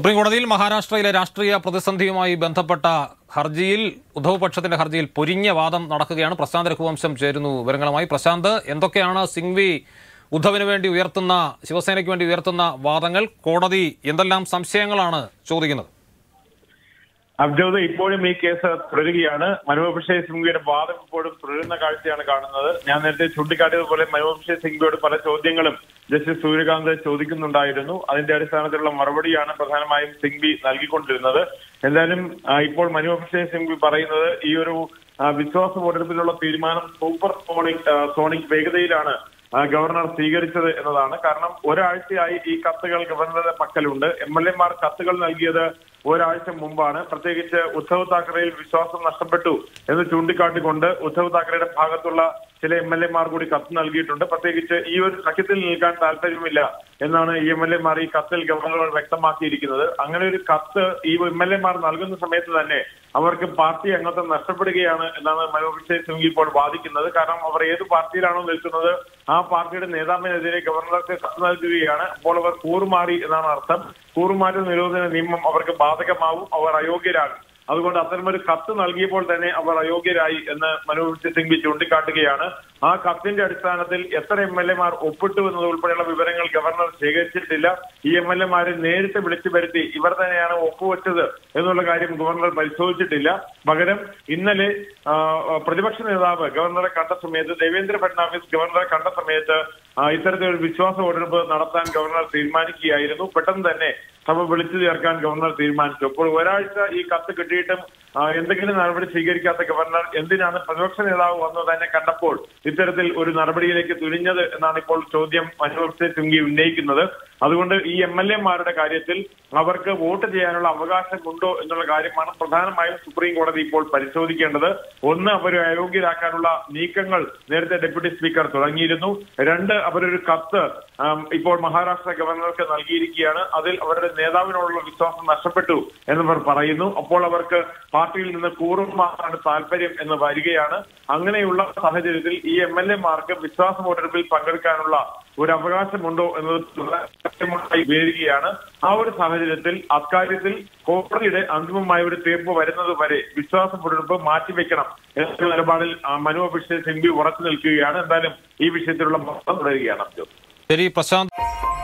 supreme കോടതിയിൽ മഹാരാഷ്ട്രയിലെ രാഷ്ട്രീയ പ്രതിസന്ധിയുമായി ബന്ധപ്പെട്ട ഹർജിയിൽ ഉദ്ധവ് പക്ഷത്തിന്റെ ഹർജിയിൽ പൊരിഞ്ഞ വാദം നടക്കുകയാണ് പ്രശാന്ത് രഘുവംശം ചേരുന്നു വിവരങ്ങളുമായി പ്രശാന്ത് എന്തൊക്കെയാണ് സിംഗ്വി ഉദ്ധവിന് വേണ്ടി ഉയർത്തുന്ന ശിവസേനയ്ക്ക് വേണ്ടി ഉയർത്തുന്ന വാദങ്ങൾ കോടതി എന്തെല്ലാം സംശയങ്ങളാണ് ചോദിക്കുന്നത് അബ്ജോദ് ഇപ്പോഴും ഈ കേസ് തുടരുകയാണ് മനോഭിഷേക് സിംഗ്വിയുടെ വാദം ഇപ്പോഴും തുടരുന്ന കാഴ്ചയാണ് കാണുന്നത് ഞാൻ നേരത്തെ ചൂണ്ടിക്കാട്ടിയതുപോലെ മനോഭിഷേക് സിംഗ്വിയോട് പല ചോദ്യങ്ങളും ജസ്റ്റിസ് സൂര്യകാന്ത് ചോദിക്കുന്നുണ്ടായിരുന്നു അതിന്റെ അടിസ്ഥാനത്തിലുള്ള മറുപടിയാണ് പ്രധാനമായും സിംഗ്വി നൽകിക്കൊണ്ടിരുന്നത് എന്തായാലും ആ, ഇപ്പോൾ മനോഭിഷേക് സിംഗ്വി പറയുന്നത് ഈ ഒരു ആ, വിശ്വാസ വോട്ടെടുപ്പിലുള്ള തീരുമാനം സൂപ്പർ സോണിക് ആ, സോണിക് വേഗതയിലാണ് ആ, ഗവർണർ സ്വീകരിച്ചത് എന്നതാണ് കാരണം ഒരാഴ്ചയായി ഈ കത്തുകൾ ഗവർണറുടെ പക്കലുണ്ട് എം എൽ എമാർ കത്തുകൾ നൽകിയത് ഒരാഴ്ച മുമ്പാണ് പ്രത്യേകിച്ച് ഉദ്ധവ് താക്കറെയിൽ വിശ്വാസം നഷ്ടപ്പെട്ടു എന്ന് ചൂണ്ടിക്കാട്ടിക്കൊണ്ട് ഉദ്ധവ് താക്കറെയുടെ ഭാഗത്തുള്ള ചില എം എൽ എമാർ കൂടി കത്ത് നൽകിയിട്ടുണ്ട് പ്രത്യേകിച്ച് ഈ ഒരു സഖ്യത്തിൽ നിൽക്കാൻ താല്പര്യമില്ല എന്നാണ് ഈ എം എൽ എമാർ ഈ കത്തിൽ ഗവർണറോട് വ്യക്തമാക്കിയിരിക്കുന്നത് അങ്ങനെ ഒരു കത്ത് ഈ എം എൽ എമാർ നൽകുന്ന സമയത്ത് തന്നെ അവർക്ക് പാർട്ടി അംഗത്വം നഷ്ടപ്പെടുകയാണ് എന്നാണ് മനോഭിഷേക് സിംഗ് ഇപ്പോൾ വാദിക്കുന്നത് കാരണം അവർ ഏത് പാർട്ടിയിലാണോ നിൽക്കുന്നത് ആ പാർട്ടിയുടെ നേതാവിനെതിരെ ഗവർണർക്ക് കത്ത് നൽകുകയാണ് അപ്പോൾ അവർ കൂറുമാറി എന്നാണ് അർത്ഥം കൂറുമാറ്റ നിരോധന നിയമം അവർക്ക് ബാധകമാവും അവർ അയോഗ്യരാകും അതുകൊണ്ട് അത്തരമൊരു കത്ത് നൽകിയപ്പോൾ തന്നെ അവർ അയോഗ്യരായി എന്ന് മനോജ് സിംഗ് ചൂണ്ടിക്കാട്ടുകയാണ് ആ കത്തിന്റെ അടിസ്ഥാനത്തിൽ എത്ര എം എൽ എമാർ ഒപ്പിട്ടു എന്നത് ഉൾപ്പെടെയുള്ള വിവരങ്ങൾ ഗവർണർ ശേഖരിച്ചിട്ടില്ല ഈ എം എൽ എമാരെ നേരിട്ട് വിളിച്ചു വരുത്തി ഇവർ തന്നെയാണ് ഒപ്പുവെച്ചത് എന്നുള്ള കാര്യം ഗവർണർ പരിശോധിച്ചിട്ടില്ല പകരം ഇന്നലെ ആ, പ്രതിപക്ഷ നേതാവ് ഗവർണറെ കണ്ട സമയത്ത് ദേവേന്ദ്ര ഫഡ്നാവിസ് ഗവർണറെ കണ്ട സമയത്ത് ആ, ഇത്തരത്തിലൊരു വിശ്വാസ വോട്ടെടുപ്പ് നടത്താൻ ഗവർണർ തീരുമാനിക്കുകയായിരുന്നു പെട്ടെന്ന് തന്നെ സഭ വിളിച്ചു ചേർക്കാൻ ഗവർണർ തീരുമാനിച്ചു അപ്പോൾ ഒരാഴ്ച ഈ കത്ത് കിട്ടിയിട്ടും ആ, എന്തെങ്കിലും നടപടി സ്വീകരിക്കാത്ത ഗവർണർ എന്തിനാണ് പ്രതിപക്ഷ നേതാവ് വന്നു തന്നെ കണ്ടപ്പോൾ ഇത്തരത്തിൽ ഒരു നടപടിയിലേക്ക് തുനിഞ്ഞത് എന്നാണ് ഇപ്പോൾ ചോദ്യം മനോജ് സിംഗി ഉന്നയിക്കുന്നത് അതുകൊണ്ട് ഈ എം എൽ എമാരുടെ കാര്യത്തിൽ അവർക്ക് വോട്ട് ചെയ്യാനുള്ള അവകാശമുണ്ടോ എന്നുള്ള കാര്യമാണ് പ്രധാനമായും സുപ്രീം കോടതി ഇപ്പോൾ പരിശോധിക്കേണ്ടത് ഒന്ന് അവരെ അയോഗ്യരാക്കാനുള്ള നീക്കങ്ങൾ നേരത്തെ ഡെപ്യൂട്ടി സ്പീക്കർ തുടങ്ങിയിരുന്നു രണ്ട് അവരൊരു കത്ത് ആം, ഇപ്പോൾ മഹാരാഷ്ട്ര ഗവർണർക്ക് നൽകിയിരിക്കുകയാണ് അതിൽ അവരുടെ നേതാവിനോടുള്ള വിശ്വാസം നഷ്ടപ്പെട്ടു എന്നവർ പറയുന്നു അപ്പോൾ അവർക്ക് പാർട്ടിയിൽ നിന്ന് കൂറുമാറാണ് താല്പര്യം എന്ന് വരികയാണ് അങ്ങനെയുള്ള സാഹചര്യത്തിൽ ഈ എം എൽ എമാർക്ക് വിശ്വാസ വോട്ടെടുപ്പിൽ പങ്കെടുക്കാനുള്ള ഒരു അവകാശമുണ്ടോ എന്നത് കൃത്യമായി വരികയാണ് ആ ഒരു സാഹചര്യത്തിൽ അക്കാര്യത്തിൽ കോടതിയുടെ അന്തിമമായ ഒരു തീർപ്പ് വരുന്നത് വരെ വിശ്വാസ വോട്ടെടുപ്പ് മാറ്റിവെക്കണം എന്ന നിലപാടിൽ ആ, മനു അഭിഷേക് സിംഗ്വി ഉറച്ചു നിൽക്കുകയാണ് എന്തായാലും ഈ വിഷയത്തിലുള്ള മൊത്തം തുടരുകയാണ് അബ്ജോ ശരി പ്രശാന്ത്